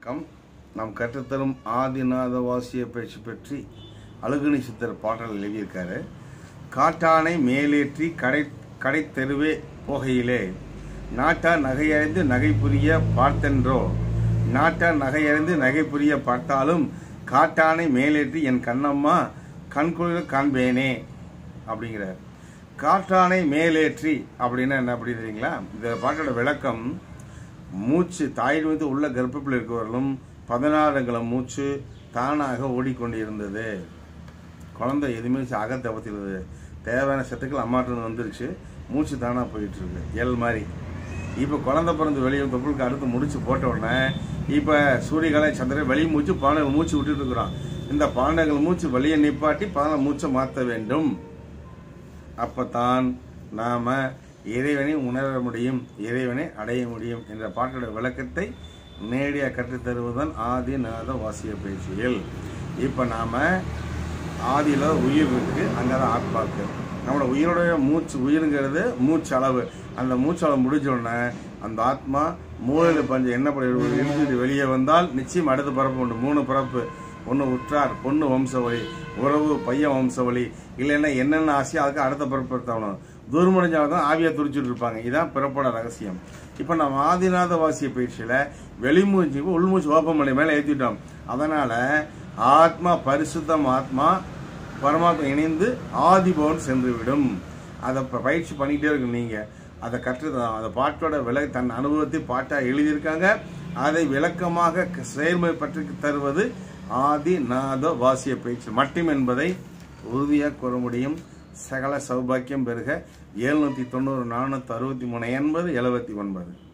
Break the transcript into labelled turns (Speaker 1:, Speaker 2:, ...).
Speaker 1: வணக்கம் நாம் கற்றுத்தரும் ஆதிநாத வாசிய பேச்சு பற்றி அழுகுனி சித்தர் பாடல் எழுதியிருக்காரு காட்டானை மேலேற்றி கடை கடை தெருவே போகையிலே நாட்டார் நகையறிந்து நகை புரிய பார்த்தென்றோ நாட்டார் நகையறிந்து நகை புரிய பார்த்தாலும் காட்டானை மேலேற்றி என் கண்ணம்மா கண்குளிர காண்பேனே அப்படிங்கிறார் காற்றானை மேலேற்றி அப்படின்னா என்ன அப்படி தெரியுங்களா இந்த பாட்டோட விளக்கம் மூச்சு தாயின் மீது உள்ள கர்ப்பப்பில் இருக்கவர்களும் பதினாறுங்கள மூச்சு தானாக ஓடிக்கொண்டிருந்தது குழந்தை எதுவுமே அகத்தை பற்றிடுது தேவையான சத்துக்கள் அம்மாட்டிருந்து வந்துருச்சு மூச்சு தானாக போயிட்டு இருக்கு எல் மாதிரி இப்போ குழந்தை பிறந்து வெளியே தொப்புளுக்கு அடுத்து முடிச்சு போட்ட உடனே இப்போ சூரியகாலை சந்திரன் வெளியே மூச்சு பானைகள் மூச்சு விட்டுட்டு இருக்கிறோம் இந்த பானைகள் மூச்சு வெளியே நிப்பாட்டி பதினாறு மூச்சை மாற்ற வேண்டும் அப்பத்தான் நாம இறைவனை உணர முடியும் இறைவனை அடைய முடியும் என்ற பாட்டோட விளக்கத்தை நேரடியாக கற்றுத் தருவதுதான் ஆதிநாத வாசிய பேச்சியல் இப்போ நாம ஆதியில் உயிர் இருக்கு அங்கே தான் ஆத்மாக்கு நம்மளோட உயிரோடைய மூச்சு உயிருங்கிறது மூச்சு அளவு அந்த மூச்சு அளவு முடிஞ்ச உடனே அந்த ஆத்மா மூளையில் பஞ்சம் என்ன பண்ணி எழுதிட்டு வெளியே வந்தால் நிச்சயம் அடுத்த பிறப்பு உண்டு மூணு பிறப்பு ஒன்று உற்றார் பொண்ணு வம்சவழி உறவு பையன் வம்சவழி இல்லைன்னா என்னென்ன ஆசையோ அதுக்கு அடுத்த பிறப்பு தவணும் தூர்மடைஞ்சாலும் தான் ஆவியா துடிச்சிட்டு இருப்பாங்க இதான் பிறப்போட ரகசியம் இப்போ நம்ம ஆதிநாத வாசிய பயிற்சியில் வெளிமூச்சு உள்மூச்சு ஓப்பன் பண்ணி மேலே ஏற்றிட்டோம் அதனால ஆத்மா பரிசுத்தம் ஆத்மா பரமாத்மா இணைந்து ஆதிபவன் சென்று விடும் அதை ப- பயிற்சி பண்ணிக்கிட்டே இருக்கு நீங்க அதை கற்று அந்த பாட்டோட விலை தன் அனுபவத்தை பாட்டாக எழுதியிருக்காங்க அதை விளக்கமாக க- செயல்முறைப்பற்றி தருவது ஆதிநாத வாசிய பயிற்சி மட்டும் என்பதை உறுதியாக கூற முடியும் சகல சௌபாக்கியம் பெருக எழுநூத்தி தொண்ணூறு நானூற்றி அறுபத்தி மூணு எண்பது எழுபத்தி ஒன்பது